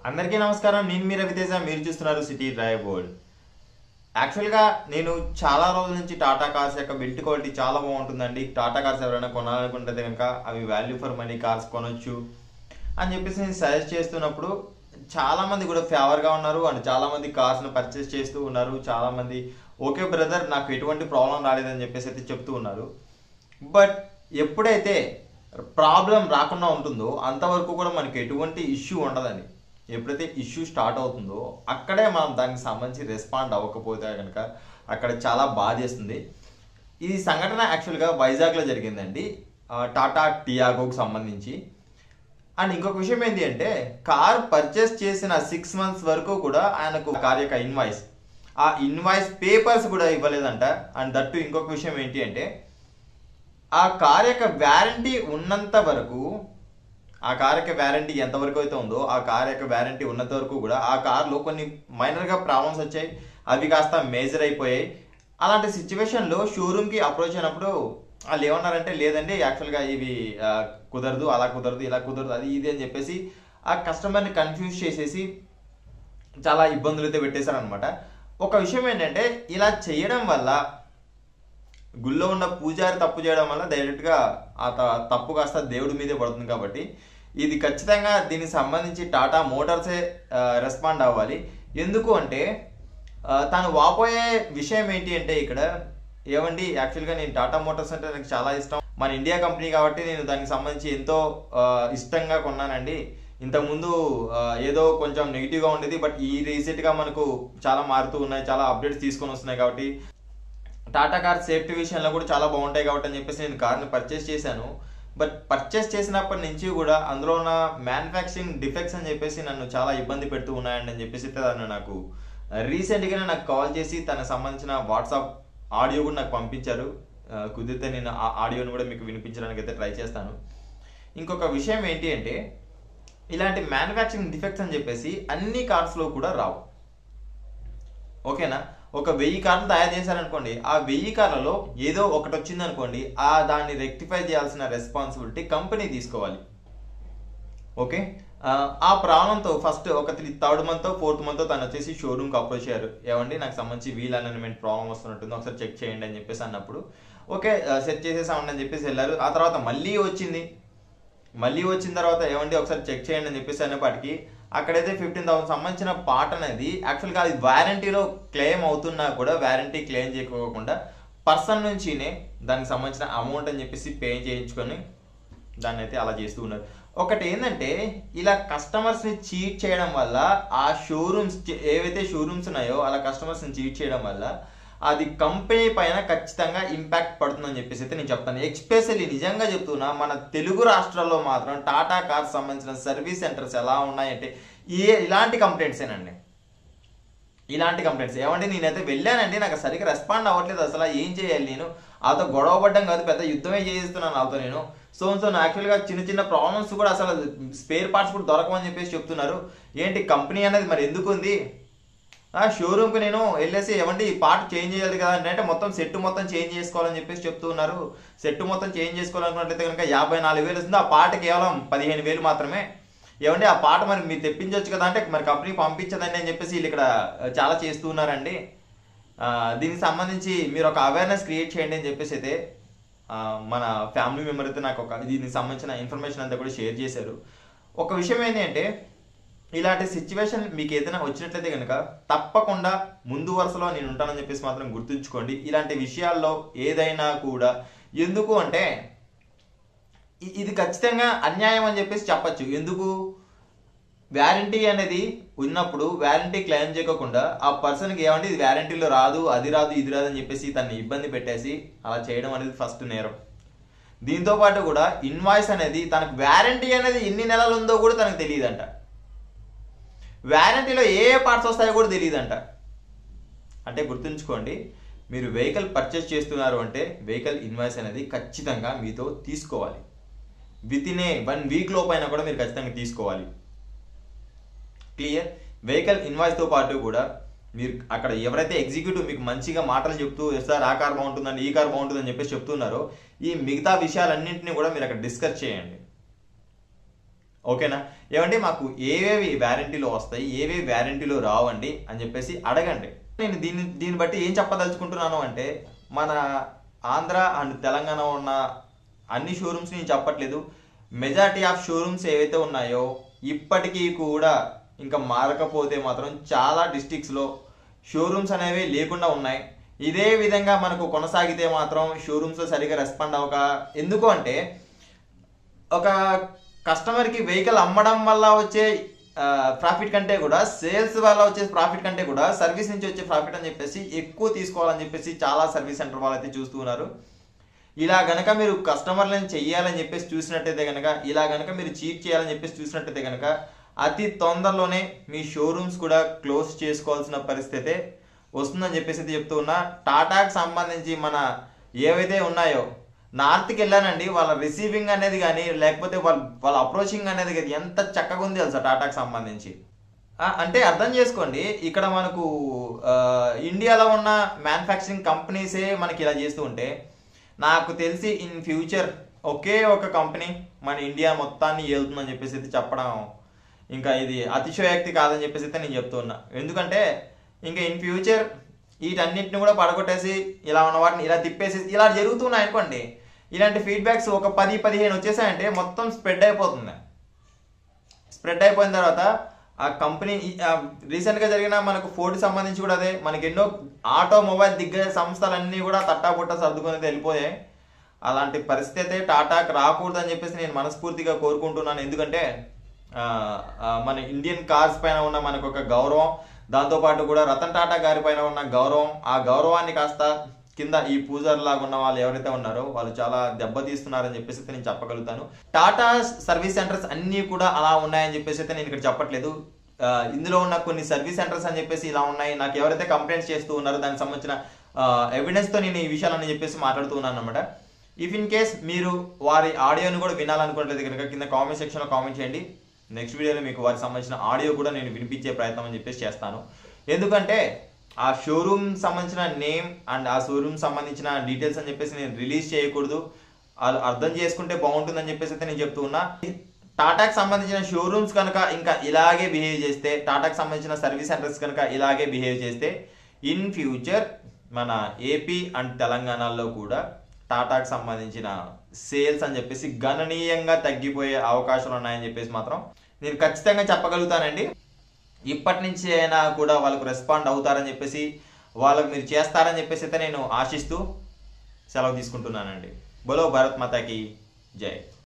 అందరికీ నమస్కారం నేను మీ రవితేజ మీరు చూస్తున్నారు సిటీ డ్రైవ్ బోర్డ్ యాక్చువల్గా నేను చాలా రోజుల నుంచి టాటా కార్స్ యొక్క బిల్ట్ క్వాలిటీ చాలా బాగుంటుందండి టాటా కార్స్ ఎవరైనా కొనాలనుకుంటే కనుక అవి వాల్యూ ఫర్ మనీ కార్స్ కొనొచ్చు అని చెప్పేసి నేను సజెస్ట్ చేస్తున్నప్పుడు చాలా మంది కూడా ఫేవర్గా ఉన్నారు అండ్ చాలా మంది కార్స్ను పర్చేస్ చేస్తూ ఉన్నారు చాలా మంది ఓకే బ్రదర్ నాకు ఎటువంటి ప్రాబ్లం రాలేదని చెప్పేసి అయితే చెప్తూ ఉన్నారు బట్ ఎప్పుడైతే ప్రాబ్లం రాకుండా ఉంటుందో అంతవరకు కూడా మనకి ఎటువంటి ఇష్యూ ఉండదండి ఎప్పుడైతే ఇష్యూ స్టార్ట్ అవుతుందో అక్కడే మనం దానికి సంబంధించి రెస్పాండ్ అవ్వకపోతే కనుక అక్కడ చాలా బాధేస్తుంది ఈ సంఘటన యాక్చువల్గా వైజాగ్లో జరిగిందండి ఆ, టాటా టియాగోకి సంబంధించి అండ్ ఇంకొక విషయం ఏంటి అంటే కార్ పర్చేస్ చేసిన సిక్స్ మంత్స్ వరకు కూడా ఆయనకు కార్ యొక్క ఇన్వాయిస్ ఆ ఇన్వాయిస్ పేపర్స్ కూడా ఇవ్వలేదంట అండ్ దట్టు ఇంకొక విషయం ఏంటి అంటే ఆ కార్ యొక్క వ్యారంటీ ఉన్నంత వరకు ఆ కార్ యొక్క వ్యారంటీ ఎంతవరకు అయితే ఉందో ఆ కార్ యొక్క వ్యారంటీ ఉన్నంత వరకు కూడా ఆ కార్లో కొన్ని మైనర్గా ప్రాబ్లమ్స్ వచ్చాయి అవి కాస్త మేజర్ అయిపోయాయి అలాంటి సిచ్యువేషన్లో షోరూమ్కి అప్రోచ్ అయినప్పుడు వాళ్ళు ఏమన్నారంటే లేదండి యాక్చువల్గా ఇవి ఆ, కుదరదు అలా కుదరదు ఇలా కుదరదు అది ఇది అని చెప్పేసి ఆ కస్టమర్ని కన్ఫ్యూజ్ చేసేసి చాలా ఇబ్బందులు అయితే పెట్టేశారనమాట ఒక విషయం ఏంటంటే ఇలా చేయడం వల్ల గుళ్ళో ఉన్న పూజారి తప్పు చేయడం వల్ల డైరెక్ట్గా ఆ త- తప్పు కాస్త దేవుడి మీదే పడుతుంది కాబట్టి ఇది ఖచ్చితంగా దీనికి సంబంధించి టాటా మోటార్సే ఆ, రెస్పాండ్ అవ్వాలి ఎందుకు అంటే ఆ, తను వాపోయే విషయం ఏంటి అంటే ఇక్కడ ఏమండి యాక్చువల్గా నేను టాటా మోటార్స్ అంటే నాకు చాలా ఇష్టం మన ఇండియా కంపెనీ కాబట్టి నేను దానికి సంబంధించి ఎంతో ఆ, ఇష్టంగా కొన్నానండి ఇంతకుముందు ఆ, ఏదో కొంచెం నెగిటివ్గా ఉండేది బట్ ఈ రీసెంట్గా మనకు చాలా మారుతూ ఉన్నాయి చాలా అప్డేట్స్ తీసుకొని వస్తున్నాయి కాబట్టి టాటా కార్ సేఫ్టీ విషయంలో కూడా చాలా బాగుంటాయి కాబట్టి అని చెప్పేసి నేను కార్ని పర్చేస్ చేశాను బట్ పర్చేస్ చేసినప్పటి నుంచి కూడా అందులో ఉన్న మ్యానుఫ్యాక్చరింగ్ డిఫెక్ట్స్ అని చెప్పేసి నన్ను చాలా ఇబ్బంది పెడుతూ ఉన్నాయండి అని చెప్పేసి తను నాకు రీసెంట్గానే నాకు కాల్ చేసి తనకు సంబంధించిన వాట్సాప్ ఆడియో కూడా నాకు పంపించారు ఆ, కుదిరితే నేను ఆ ఆడియోని కూడా మీకు వినిపించడానికి అయితే ట్రై చేస్తాను ఇంకొక విషయం ఏంటి అంటే ఇలాంటి మ్యానుఫ్యాక్చరింగ్ డిఫెక్ట్స్ అని చెప్పేసి అన్ని కార్స్లో కూడా రావు ఓకేనా ఒక వెయ్యి కార్లు తయారు చేశారనుకోండి ఆ వెయ్యి కార్లలో ఏదో ఒకటి వచ్చింది అనుకోండి ఆ దాన్ని రెక్టిఫై చేయాల్సిన రెస్పాన్సిబిలిటీ కంపెనీ తీసుకోవాలి ఓకే ఆ, ఆ ప్రాబ్లంతో ఫస్ట్ ఒక three third month fourth month తను వచ్చేసి షోరూమ్కి అప్రోచ్ అయ్యారు ఏమండి నాకు సంబంధించి వీల్ అలైన్మెంట్ ప్రాబ్లం వస్తున్నట్టుంది ఒకసారి చెక్ చేయండి అని చెప్పేసి అన్నప్పుడు ఓకే సెట్ చేసేసామండి అని చెప్పేసి వెళ్ళారు ఆ తర్వాత మళ్ళీ వచ్చింది మళ్ళీ వచ్చిన తర్వాత ఏమండి ఒకసారి చెక్ చేయండి అని చెప్పేసి అనేపాటికి అక్కడైతే ఫిఫ్టీన్ థౌసండ్ సంబంధించిన పార్ట్ అనేది యాక్చువల్గా అది వారంటీలో క్లెయిమ్ అవుతున్నా కూడా వారంటీ క్లెయిమ్ చేయకోకుండా పర్సన్ నుంచినే దానికి సంబంధించిన అమౌంట్ అని చెప్పేసి పే చేయించుకొని దాన్ని అయితే అలా చేస్తూ ఉన్నారు ఒకటి ఏంటంటే ఇలా కస్టమర్స్ని చీట్ చేయడం వల్ల ఆ షోరూమ్స్ ఏవైతే షోరూమ్స్ ఉన్నాయో అలా కస్టమర్స్ని చీట్ చేయడం వల్ల అది కంపెనీ పైన ఖచ్చితంగా ఇంపాక్ట్ పడుతుందని చెప్పేసి అయితే నేను చెప్తాను ఎక్స్పెషల్లీ నిజంగా చెప్తున్నా మన తెలుగు రాష్ట్రాల్లో మాత్రం టాటా కార్స్ సంబంధించిన సర్వీస్ సెంటర్స్ ఎలా ఉన్నాయంటే ఏ ఇలాంటి కంప్లైంట్సేనండి ఇలాంటి కంప్లైంట్స్ ఏమంటే నేనైతే వెళ్ళానండి నాకు సరిగ్గా రెస్పాండ్ అవ్వట్లేదు అసలు ఏం చేయాలి నేను వాళ్ళతో గొడవ పడ్డం కాదు పెద్ద యుద్ధమే చేస్తున్నాను వాళ్ళతో నేను సో సో యాక్చువల్గా చిన్న చిన్న ప్రాబ్లమ్స్ కూడా అసలు స్పేర్ పార్ట్స్ కూడా దొరకమని చెప్పేసి చెప్తున్నారు ఏంటి కంపెనీ అనేది మరి ఎందుకు ఉంది ఆ షోరూమ్కి నేను వెళ్ళేసి ఏమండి ఈ పార్ట్ చేంజ్ చేయాలి కదా అంటే అంటే మొత్తం సెట్ మొత్తం చేంజ్ చేసుకోవాలని చెప్పేసి చెప్తూ ఉన్నారు సెట్ మొత్తం చేంజ్ చేసుకోవాలనుకున్నట్లయితే కనుక యాభై నాలుగు వేలు వస్తుంది ఆ పార్ట్ కేవలం పదిహేను వేలు మాత్రమే ఏమండి ఆ పాట మరి మీరు తెప్పించవచ్చు కదా అంటే మరి కంపెనీ పంపించదండి అని చెప్పేసి వీళ్ళు ఇక్కడ చాలా చేస్తూ ఉన్నారండి ఆ, దీనికి సంబంధించి మీరు ఒక అవేర్నెస్ క్రియేట్ చేయండి అని చెప్పేసి అయితే ఆ, మన ఫ్యామిలీ మెంబర్ అయితే నాకు ఒక దీనికి సంబంధించిన ఇన్ఫర్మేషన్ అంతా కూడా షేర్ చేశారు ఒక విషయం ఏంటి అంటే ఇలాంటి సిచ్యువేషన్ మీకు ఏదైనా వచ్చినట్లయితే కనుక తప్పకుండా ముందు వరుసలో నేను ఉంటానని చెప్పేసి మాత్రం గుర్తుంచుకోండి ఇలాంటి విషయాల్లో ఏదైనా కూడా ఎందుకు అంటే ఇ- ఇది ఖచ్చితంగా అన్యాయం అని చెప్పేసి చెప్పచ్చు ఎందుకు వ్యారంటీ అనేది ఉన్నప్పుడు వ్యారంటీ క్లెయిమ్ చేయకుండా ఆ పర్సన్కి ఏమంటే ఇది వ్యారంటీలో రాదు అది రాదు ఇది రాదు అని చెప్పేసి తన్ని ఇబ్బంది పెట్టేసి అలా చేయడం అనేది ఫస్ట్ నేరం దీంతో పాటు కూడా ఇన్వాయిస్ అనేది తనకు వ్యారంటీ అనేది ఎన్ని నెలలు ఉందో కూడా తనకు తెలియదంట వ్యారంటీలో ఏ ఏ పార్ట్స్ వస్తాయో కూడా తెలియదంట అంటే గుర్తుంచుకోండి మీరు వెహికల్ పర్చేస్ చేస్తున్నారు అంటే వెహికల్ ఇన్వాయిస్ అనేది ఖచ్చితంగా మీతో తీసుకోవాలి with in a one week లోపైనా కూడా మీరు ఖచ్చితంగా తీసుకోవాలి క్లియర్ వెహికల్ ఇన్వాయిస్తో పాటు కూడా మీరు అక్కడ ఎవరైతే ఎగ్జిక్యూటివ్ మీకు మంచిగా మాటలు చెప్తూ సార్ ఆ కార్ బాగుంటుందండి ఈ కార్ బాగుంటుందని చెప్పేసి చెప్తున్నారో ఈ మిగతా విషయాలన్నింటినీ కూడా మీరు అక్కడ డిస్కస్ చేయండి ఓకేనా ఏమంటే మాకు ఏవేవి వ్యారంటీలో వస్తాయి ఏవేవి వ్యారంటీలో రావండి అని చెప్పేసి అడగండి నేను దీన్ని దీన్ని బట్టి ఏం చెప్పదలుచుకుంటున్నాను అంటే మన ఆంధ్ర అండ్ తెలంగాణ ఉన్న అన్ని షోరూమ్స్ నేను చెప్పట్లేదు మెజారిటీ ఆఫ్ షోరూమ్స్ ఏవైతే ఉన్నాయో ఇప్పటికీ కూడా ఇంకా మారకపోతే మాత్రం చాలా డిస్టిక్స్లో షోరూమ్స్ అనేవి లేకుండా ఉన్నాయి ఇదే విధంగా మనకు కొనసాగితే మాత్రం షోరూమ్స్లో సరిగా రెస్పాండ్ అవ్వక ఎందుకు అంటే ఒక కస్టమర్కి వెహికల్ అమ్మడం వల్ల వచ్చే ప్రాఫిట్ కంటే కూడా సేల్స్ వల్ల వచ్చే ప్రాఫిట్ కంటే కూడా సర్వీస్ నుంచి వచ్చే ప్రాఫిట్ అని చెప్పేసి ఎక్కువ తీసుకోవాలని చెప్పేసి చాలా సర్వీస్ సెంటర్ వాళ్ళు అయితే చూస్తూ ఉన్నారు ఇలా గనక మీరు కస్టమర్లను చెయ్యాలని చెప్పేసి చూసినట్టయితే కనుక ఇలా గనక మీరు చీట్ చేయాలని చెప్పేసి చూసినట్టయితే కనుక అతి తొందరలోనే మీ షోరూమ్స్ కూడా క్లోజ్ చేసుకోవాల్సిన పరిస్థితి వస్తుందని చెప్పేసి అయితే చెప్తూ ఉన్నా టాటాకి సంబంధించి మన ఏవైతే ఉన్నాయో నార్త్కి వెళ్ళానండి వాళ్ళ రిసీవింగ్ అనేది కానీ లేకపోతే వాళ్ళ వాళ్ళ అప్రోచింగ్ అనేది కానీ ఎంత చక్కగా ఉంది తెలుసా టాటాకి సంబంధించి ఆ, అంటే అర్థం చేసుకోండి ఇక్కడ మనకు ఆ, ఇండియాలో ఉన్న మ్యానుఫ్యాక్చరింగ్ కంపెనీసే మనకి ఇలా చేస్తూ ఉంటే నాకు తెలిసి ఇన్ ఫ్యూచర్ ఒకే ఒక కంపెనీ మన ఇండియా మొత్తాన్ని ఏలుతుందని చెప్పేసి అయితే చెప్పడం ఇంకా ఇది అతిశయోక్తి కాదని చెప్పేసి అయితే నేను చెప్తున్నా ఎందుకంటే ఇంకా ఇన్ ఫ్యూచర్ వీటన్నిటిని కూడా పడగొట్టేసి ఇలా ఉన్న వాటిని ఇలా తిప్పేసి ఇలా జరుగుతున్నాయి అనుకోండి ఇలాంటి ఫీడ్బ్యాక్స్ ఒక పది పదిహేను వచ్చేసాయంటే మొత్తం స్ప్రెడ్ అయిపోతుంది స్ప్రెడ్ అయిపోయిన తర్వాత ఆ కంపెనీ రీసెంట్గా జరిగిన మనకు ఫోర్డ్ సంబంధించి కూడా అదే మనకి ఎన్నో ఆటోమొబైల్ దిగ్గజ సంస్థలన్నీ కూడా తట్టాబుట్ట సర్దుకొని వెళ్ళిపోయాయి అలాంటి పరిస్థితి అయితే టాటాకి రాకూడదని చెప్పేసి నేను మనస్ఫూర్తిగా కోరుకుంటున్నాను ఎందుకంటే ఆ, ఆ, మన ఇండియన్ కార్స్ పైన ఉన్న మనకు ఒక గౌరవం దాంతోపాటు కూడా రతన్ టాటా గారి పైన ఉన్న గౌరవం ఆ గౌరవాన్ని కాస్త కింద ఈ పూజర్ లాగా ఉన్న వాళ్ళు ఎవరైతే ఉన్నారో వాళ్ళు చాలా దెబ్బతీస్తున్నారని చెప్పేసి అయితే నేను చెప్పగలుగుతాను టాటా సర్వీస్ సెంటర్స్ అన్నీ కూడా అలా ఉన్నాయని చెప్పేసి అయితే నేను ఇక్కడ చెప్పట్లేదు ఆ, ఇందులో ఉన్న కొన్ని సర్వీస్ సెంటర్స్ అని చెప్పేసి ఇలా ఉన్నాయి నాకు ఎవరైతే కంప్లైంట్స్ చేస్తూ ఉన్నారో దానికి సంబంధించిన ఎవిడెన్స్ తో నేను ఈ విషయాలని చెప్పేసి మాట్లాడుతూ ఉన్నాను అనమాట ఇఫ్ ఇన్ కేస్ మీరు వారి ఆడియోని కూడా వినాలనుకోవట్లేదు కనుక కింద కామెంట్ సెక్షన్లో కామెంట్ చేయండి నెక్స్ట్ వీడియోలో మీకు వారికి సంబంధించిన ఆడియో కూడా నేను వినిపించే ప్రయత్నం అని చెప్పేసి చేస్తాను ఎందుకంటే ఆ షోరూమ్ సంబంధించిన నేమ్ అండ్ ఆ షోరూమ్ సంబంధించిన డీటెయిల్స్ అని చెప్పేసి నేను రిలీజ్ చేయకూడదు వాళ్ళు అర్థం చేసుకుంటే బాగుంటుందని చెప్పేసి అయితే నేను చెప్తూ ఉన్నా టాటాకి సంబంధించిన షోరూమ్స్ కనుక ఇంకా ఇలాగే బిహేవ్ చేస్తే టాటాకి సంబంధించిన సర్వీస్ సెంటర్స్ కనుక ఇలాగే బిహేవ్ చేస్తే ఇన్ ఫ్యూచర్ మన ఏపీ అండ్ తెలంగాణలో కూడా టాటాకి సంబంధించిన సేల్స్ అని చెప్పేసి గణనీయంగా తగ్గిపోయే అవకాశాలు ఉన్నాయని చెప్పేసి మాత్రం నేను ఖచ్చితంగా చెప్పగలుగుతానండి ఇప్పటి నుంచి అయినా కూడా వాళ్ళకు రెస్పాండ్ అవుతారని చెప్పేసి వాళ్ళకు మీరు చేస్తారని చెప్పేసి అయితే నేను ఆశిస్తూ సెలవు తీసుకుంటున్నానండి బోలో భారత్ మాతాకి జై